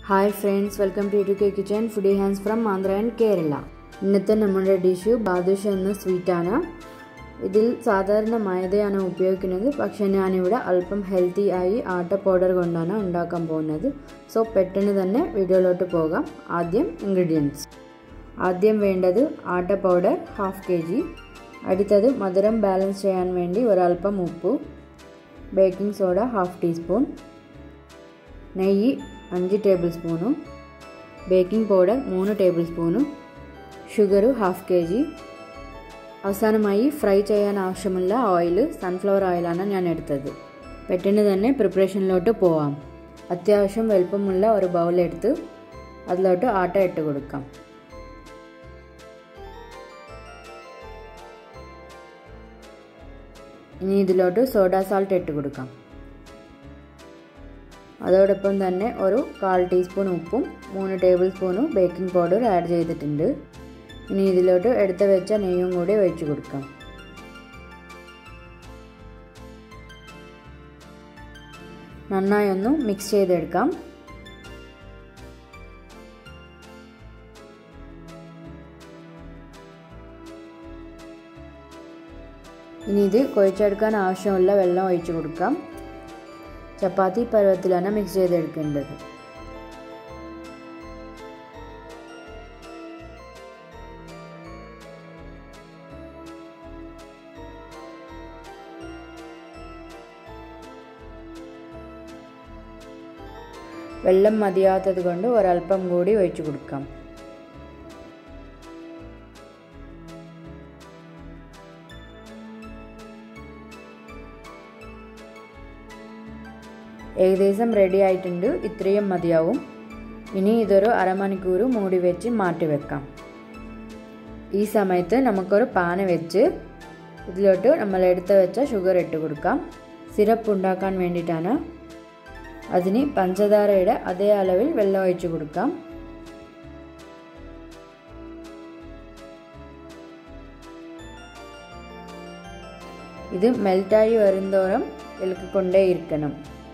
hi friends welcome to two K kitchen foodie hands from Andhra and Kerala ഇന്നത്തെ നമ്മുടെ dish Badusha എന്ന സ്വീറ്റാണ് ഇതിൽ സാധാരണ മൈദയാണ് ഉപയോഗിക്കുന്നത് പക്ഷേ ഞാനിവിടെ അല്പം ഹെൽത്തി ആയി ആട്ട പൗഡർ കൊണ്ടാണ് ഉണ്ടാക്കാൻ പോകുന്നത് സോ പെട്ടെന്ന് തന്നെ വീഡിയോയിലോട്ട് പോകാം ആദ്യം ഇൻഗ്രീഡിയൻസ് ആദ്യം വേണ്ടത് atta powder half K G അടുത്തത് മധുരം ബാലൻസ് ചെയ്യാൻ വേണ്ടി ഒരൽപ്പം ഉപ്പ് ബേക്കിംഗ് സോഡ ഹാഫ് ടീസ്പൂൺ നെയ്യ് അഞ്ച് ടേബിൾ സ്പൂണും ബേക്കിംഗ് പൗഡർ മൂന്ന് ടേബിൾ സ്പൂണും ഷുഗർ ഹാഫ് കെ ജി അവസാനമായി ഫ്രൈ ചെയ്യാൻ ആവശ്യമുള്ള ഓയിൽ സൺഫ്ലവർ ഓയിലാണ് ഞാൻ എടുത്തത് പെട്ടെന്ന് തന്നെ പ്രിപ്പറേഷനിലോട്ട് പോവാം അത്യാവശ്യം വലുപ്പമുള്ള ഒരു ബൗളെടുത്ത് അതിലോട്ട് ആട്ട ഇട്ട് കൊടുക്കാം ഇനി ഇതിലോട്ട് സോഡ സാൾട്ട് ഇട്ട് കൊടുക്കാം അതോടൊപ്പം തന്നെ ഒരു കാൽ ടീസ്പൂൺ ഉപ്പും മൂന്ന് ടേബിൾ സ്പൂണും ബേക്കിംഗ് പൗഡർ ആഡ് ചെയ്തിട്ടുണ്ട് ഇനി ഇതിലോട്ട് എടുത്ത് വെച്ച നെയ്യും കൂടി ഒഴിച്ച് കൊടുക്കാം നന്നായി ഒന്ന് മിക്സ് ചെയ്തെടുക്കാം ഇനി ഇത് കുഴച്ചെടുക്കാൻ ആവശ്യമുള്ള വെള്ളം ഒഴിച്ചു കൊടുക്കാം ചപ്പാത്തി പരുവത്തിലാണ് മിക്സ് ചെയ്തെടുക്കേണ്ടത് വെള്ളം മതിയാത്തത് കൊണ്ട് ഒരൽപ്പം കൂടി ഒഴിച്ചു കൊടുക്കാം ഏകദേശം റെഡി ആയിട്ടുണ്ട് ഇത്രയും മതിയാവും ഇനി ഇതൊരു അരമണിക്കൂർ മൂടി വെച്ച് മാറ്റി വെക്കാം ഈ സമയത്ത് നമുക്കൊരു പാന വെച്ച് ഇതിലോട്ട് നമ്മൾ എടുത്ത് വെച്ച ഷുഗർ ഇട്ട് കൊടുക്കാം സിറപ്പ് ഉണ്ടാക്കാൻ വേണ്ടിയിട്ടാണ് അതിന് പഞ്ചദാരയുടെ അതേ അളവിൽ വെള്ളം ഒഴിച്ച് കൊടുക്കാം ഇത് മെൽറ്റായി വരുന്തോറും ഇളക്കിക്കൊണ്ടേയിരിക്കണം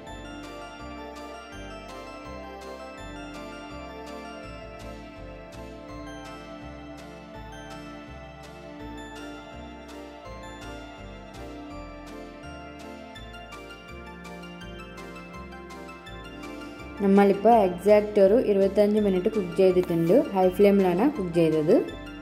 നമ്മളിപ്പോൾ എക്സാക്റ്റ് ഒരു ഇരുപത്തഞ്ച് മിനിറ്റ് കുക്ക് ചെയ്തിട്ടുണ്ട് ഹൈ ഫ്ലെയിമിലാണ് കുക്ക് ചെയ്തത്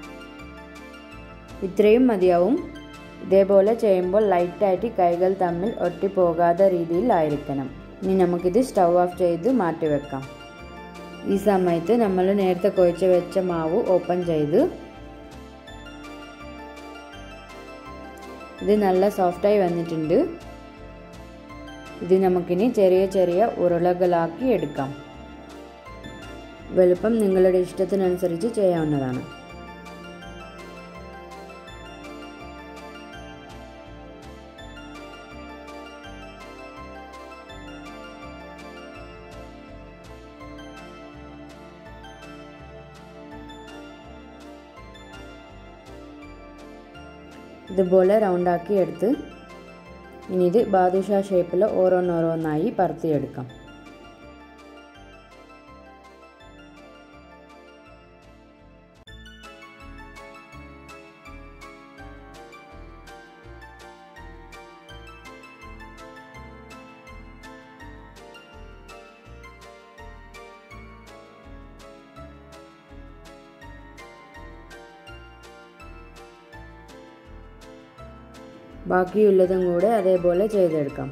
ഇത്രയും മതിയാവും ഇതേപോലെ ചെയ്യുമ്പോൾ ലൈറ്റായിട്ട് കൈകൾ തമ്മിൽ ഒട്ടിപ്പോകാത്ത രീതിയിലായിരിക്കണം ഇനി നമുക്കിത് സ്റ്റൗ ഓഫ് ചെയ്ത് മാറ്റി വെക്കാം ഈ സമയത്ത് നമ്മൾ നേരത്തെ കുഴച്ച് വെച്ച മാവ് ഓപ്പൺ ചെയ്ത് ഇത് നല്ല സോഫ്റ്റായി വന്നിട്ടുണ്ട് ഇത് നമുക്കിനി ചെറിയ ചെറിയ ഉരുളകളാക്കി എടുക്കാം വലുപ്പം നിങ്ങളുടെ ഇഷ്ടത്തിനനുസരിച്ച് ചെയ്യാവുന്നതാണ് ഇതുപോലെ റൗണ്ടാക്കി എടുത്ത് ഇനി ഇത് ബാദുഷ ഷേപ്പിൽ ഓരോന്നോരോന്നായി പരത്തിയെടുക്കാം ബാക്കിയുള്ളതും കൂടെ അതേപോലെ ചെയ്തെടുക്കാം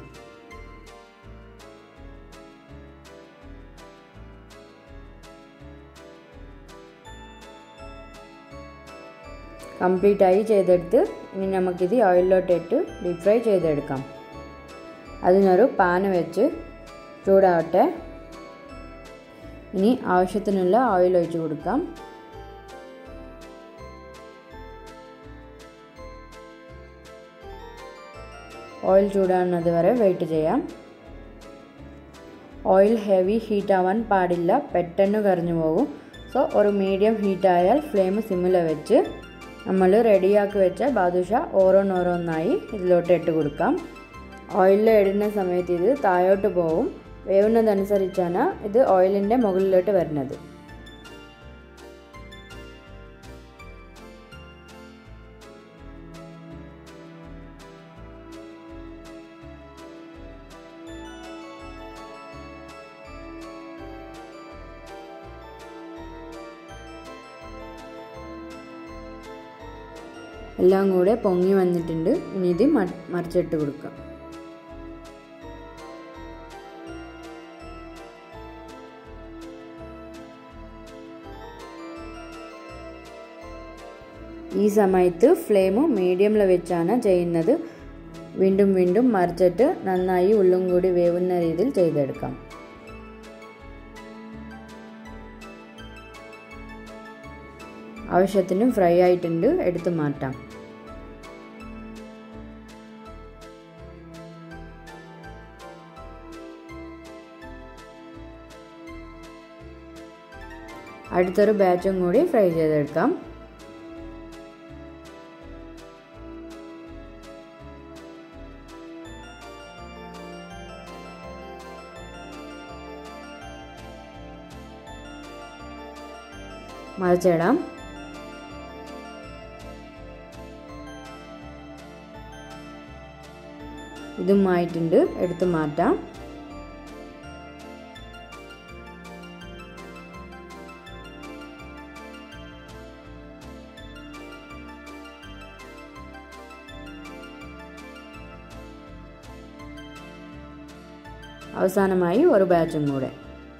കംപ്ലീറ്റ് ആയി ചെയ്തെടുത്ത് ഇനി നമുക്കിത് ഓയിലിലോട്ട് ഇട്ട് ഡീപ് ഫ്രൈ ചെയ്തെടുക്കാം അതിനൊരു പാന് വെച്ച് ചൂടാവട്ടെ ഇനി ആവശ്യത്തിനുള്ള ഓയിൽ ഒഴിച്ച് കൊടുക്കാം ഓയിൽ ചൂടാകുന്നത് വരെ വെയിറ്റ് ചെയ്യാം ഓയിൽ ഹെവി ഹീറ്റ് ആവാൻ പാടില്ല പെട്ടെന്ന് കറിഞ്ഞു പോകും സോ ഒരു മീഡിയം ഹീറ്റ് ആയാൽ ഫ്ലെയിം സിമ്മിൽ വെച്ച് നമ്മൾ റെഡിയാക്കി വെച്ച ബാദുഷ ഓരോന്നോരോന്നായി ഇതിലോട്ട് ഇട്ട് കൊടുക്കാം ഓയിലിൽ ഇടുന്ന സമയത്ത് ഇത് താഴോട്ട് പോവും വേവുന്നതനുസരിച്ചാണ് ഇത് ഓയിലിൻ്റെ മുകളിലോട്ട് വരുന്നത് എല്ലാം കൂടെ പൊങ്ങി വന്നിട്ടുണ്ട് ഇനി ഇത് മറിച്ചിട്ട് കൊടുക്കാം ഈ സമയത്ത് ഫ്ലെയിം മീഡിയമിൽ വെച്ചാണ് ചെയ്യുന്നത് വീണ്ടും വീണ്ടും മറിച്ചിട്ട് നന്നായി ഉള്ളും കൂടി വേവുന്ന രീതിയിൽ ചെയ്തെടുക്കാം ആവശ്യത്തിനും ഫ്രൈ ആയിട്ടുണ്ട് എടുത്ത് മാറ്റാം അടുത്തൊരു ബാച്ചും കൂടി ഫ്രൈ ചെയ്തെടുക്കാം മറിച്ചിടാം ഇതും ആയിട്ടുണ്ട് എടുത്ത് മാറ്റാം അവസാനമായി ഒരു ബാച്ചും കൂടെ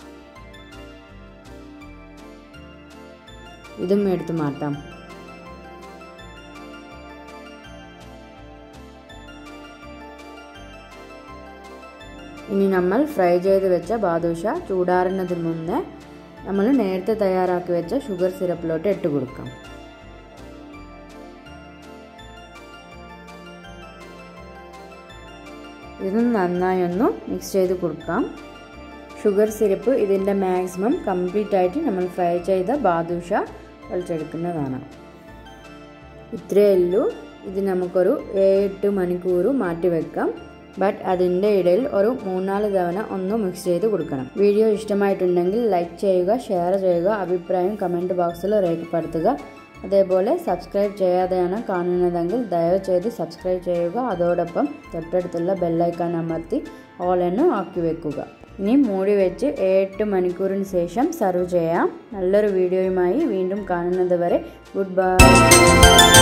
ഇതും എടുത്ത് മാറ്റാം ഇനി നമ്മൾ ഫ്രൈ ചെയ്ത് വെച്ച ബാദുഷ ചൂടാറുന്നതിന് മുന്നേ നമ്മൾ നേരത്തെ തയ്യാറാക്കി വെച്ച ഷുഗർ സിറപ്പിലോട്ട് ഇട്ട് കൊടുക്കാം ഇത് നന്നായി ഒന്ന് മിക്സ് ചെയ്ത് കൊടുക്കാം ഷുഗർ സിറപ്പ് ഇതിൻ്റെ മാക്സിമം കംപ്ലീറ്റ് ആയിട്ട് നമ്മൾ ഫ്രൈ ചെയ്ത ബാദുഷ വലിച്ചെടുക്കുന്നതാണ് ഇത്രയേ ഉള്ളൂ ഇത് നമുക്കൊരു ഏഴെട്ട് മണിക്കൂർ മാറ്റി വെക്കാം ബട്ട് അതിൻ്റെ ഇടയിൽ ഒരു മൂന്നാല് തവണ ഒന്ന് മിക്സ് ചെയ്ത് കൊടുക്കണം വീഡിയോ ഇഷ്ടമായിട്ടുണ്ടെങ്കിൽ ലൈക്ക് ചെയ്യുക ഷെയർ ചെയ്യുക അഭിപ്രായം കമൻറ്റ് ബോക്സിൽ രേഖപ്പെടുത്തുക അതേപോലെ സബ്സ്ക്രൈബ് ചെയ്യാതെയാണ് കാണുന്നതെങ്കിൽ ദയവ് ചെയ്ത് സബ്സ്ക്രൈബ് ചെയ്യുക അതോടൊപ്പം തൊട്ടടുത്തുള്ള ബെല്ലൈക്കൺ അമർത്തി ഓൾ എന്ന് ആക്കി വെക്കുക ഇനി മൂടി വെച്ച് എട്ട് മണിക്കൂറിന് ശേഷം സർവ് ചെയ്യാം നല്ലൊരു വീഡിയോയുമായി വീണ്ടും കാണുന്നത് വരെ ഗുഡ് ബൈ